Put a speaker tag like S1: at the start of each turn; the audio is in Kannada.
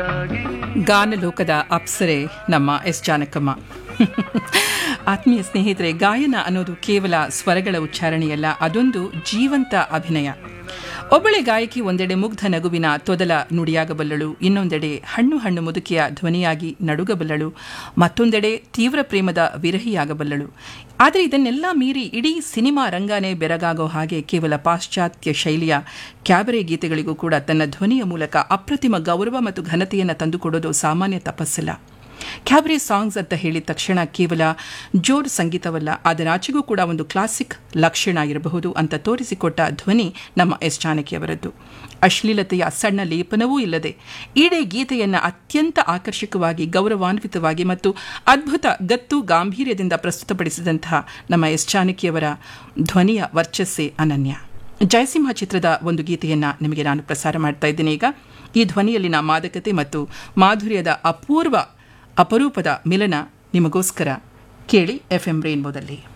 S1: ಗಾನಲೋಕದ ಅಪ್ಸರೆ ನಮ್ಮ ಎಸ್ ಜಾನಕಮ್ಮ ಆತ್ಮೀಯ ಸ್ನೇಹಿತರೆ ಗಾಯನ ಅನ್ನೋದು ಕೇವಲ ಸ್ವರಗಳ ಉಚ್ಚಾರಣೆಯಲ್ಲ ಅದೊಂದು ಜೀವಂತ ಅಭಿನಯ ಒಬ್ಬಳೆ ಗಾಯಕಿ ಒಂದೆಡೆ ಮುಗ್ಧ ನಗುವಿನ ತೊದಲ ನುಡಿಯಾಗಬಲ್ಲಳು ಇನ್ನೊಂದೆಡೆ ಹಣ್ಣು ಹಣ್ಣು ಮುದುಕಿಯ ಧ್ವನಿಯಾಗಿ ನಡುಗಬಲ್ಲಳು ಮತ್ತೊಂದೆಡೆ ತೀವ್ರ ಪ್ರೇಮದ ವಿರಹಿಯಾಗಬಲ್ಲಳು ಆದರೆ ಇದನ್ನೆಲ್ಲ ಮೀರಿ ಇಡೀ ಸಿನಿಮಾ ರಂಗನೇ ಬೆರಗಾಗೋ ಹಾಗೆ ಕೇವಲ ಪಾಶ್ಚಾತ್ಯ ಶೈಲಿಯ ಕ್ಯಾಬರೆ ಗೀತೆಗಳಿಗೂ ಕೂಡ ತನ್ನ ಧ್ವನಿಯ ಮೂಲಕ ಅಪ್ರತಿಮ ಗೌರವ ಮತ್ತು ಘನತೆಯನ್ನು ತಂದುಕೊಡೋದು ಸಾಮಾನ್ಯ ತಪಸ್ಸಲ್ಲ ಕ್ಯಾಬ್ರೆ ಸಾಂಗ್ಸ್ ಅಂತ ಹೇಳಿದ ತಕ್ಷಣ ಕೇವಲ ಜೋರ್ ಸಂಗೀತವಲ್ಲ ಅದರಾಚೆಗೂ ಕೂಡ ಒಂದು ಕ್ಲಾಸಿಕ್ ಲಕ್ಷಣ ಇರಬಹುದು ಅಂತ ತೋರಿಸಿಕೊಟ್ಟ ಧ್ವನಿ ನಮ್ಮ ಎಸ್ ಜಾನಕಿಯವರದ್ದು ಅಶ್ಲೀಲತೆಯ ಸಣ್ಣ ಲೇಪನವೂ ಇಲ್ಲದೆ ಇಡೀ ಗೀತೆಯನ್ನು ಅತ್ಯಂತ ಆಕರ್ಷಕವಾಗಿ ಗೌರವಾನ್ವಿತವಾಗಿ ಮತ್ತು ಅದ್ಭುತ ಗತ್ತು ಗಾಂಭೀರ್ಯದಿಂದ ಪ್ರಸ್ತುತಪಡಿಸಿದಂತಹ ನಮ್ಮ ಎಸ್ ಜಾನಕಿಯವರ ಧ್ವನಿಯ ವರ್ಚಸ್ಸೇ ಅನನ್ಯ ಜಯಸಿಂಹ ಚಿತ್ರದ ಒಂದು ಗೀತೆಯನ್ನು ನಿಮಗೆ ನಾನು ಪ್ರಸಾರ ಮಾಡ್ತಾ ಇದ್ದೀನಿ ಈಗ ಈ ಧ್ವನಿಯಲ್ಲಿನ ಮಾದಕತೆ ಮತ್ತು ಮಾಧುರ್ಯದ ಅಪೂರ್ವ ಅಪರೂಪದ ಮಿಲನ ನಿಮಗೋಸ್ಕರ ಕೇಳಿ ಎಫ್ ಎಂ ರೇನ್ಬೋದಲ್ಲಿ